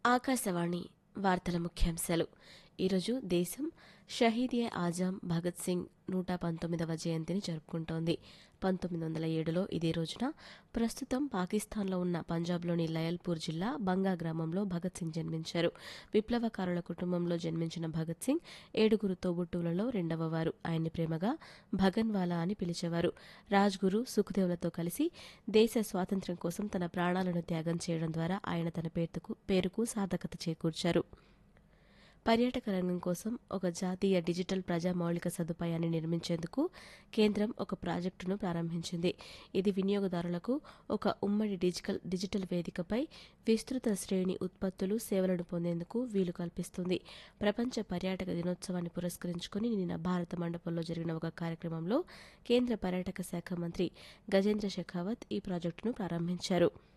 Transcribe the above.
ఆకాశవాణి వార్తల ముఖ్యాంశాలు ఈరోజు దేశం షహీద్ ఏ ఆజం భగత్ సింగ్ నూట పంతొమ్మిదవ జయంతిని జరుపుకుంటోంది పంతొమ్మిది వందల ఏడులో ఇదే రోజున ప్రస్తుతం పాకిస్తాన్లో ఉన్న పంజాబ్లోని లయల్పూర్ జిల్లా బంగా గ్రామంలో భగత్ సింగ్ జన్మించారు విప్లవకారుల కుటుంబంలో జన్మించిన భగత్ సింగ్ ఏడుగురు తోబుట్టువులలో రెండవ వారు ఆయన్ని ప్రేమగా భగన్వాలా అని పిలిచేవారు రాజ్గురు సుఖదేవులతో కలిసి దేశ స్వాతంత్ర్యం కోసం తన ప్రాణాలను త్యాగం చేయడం ద్వారా ఆయన తన పేరుకు పేరుకు సార్థకత చేకూర్చారు పర్యాటక రంగం కోసం ఒక జాతీయ డిజిటల్ ప్రజా మౌలిక సదుపాయాన్ని నిర్మించేందుకు కేంద్రం ఒక ప్రాజెక్టును ప్రారంభించింది ఇది వినియోగదారులకు ఒక ఉమ్మడి డిజిటల్ డిజిటల్ వేదికపై విస్తృత శ్రేణి ఉత్పత్తులు సేవలను పొందేందుకు వీలు కల్పిస్తుంది ప్రపంచ పర్యాటక దినోత్సవాన్ని పురస్కరించుకుని నిన్న భారత మండపంలో జరిగిన ఒక కార్యక్రమంలో కేంద్ర పర్యాటక శాఖ మంత్రి గజేంద్ర షెకావత్ ఈ ప్రాజెక్టును ప్రారంభించారు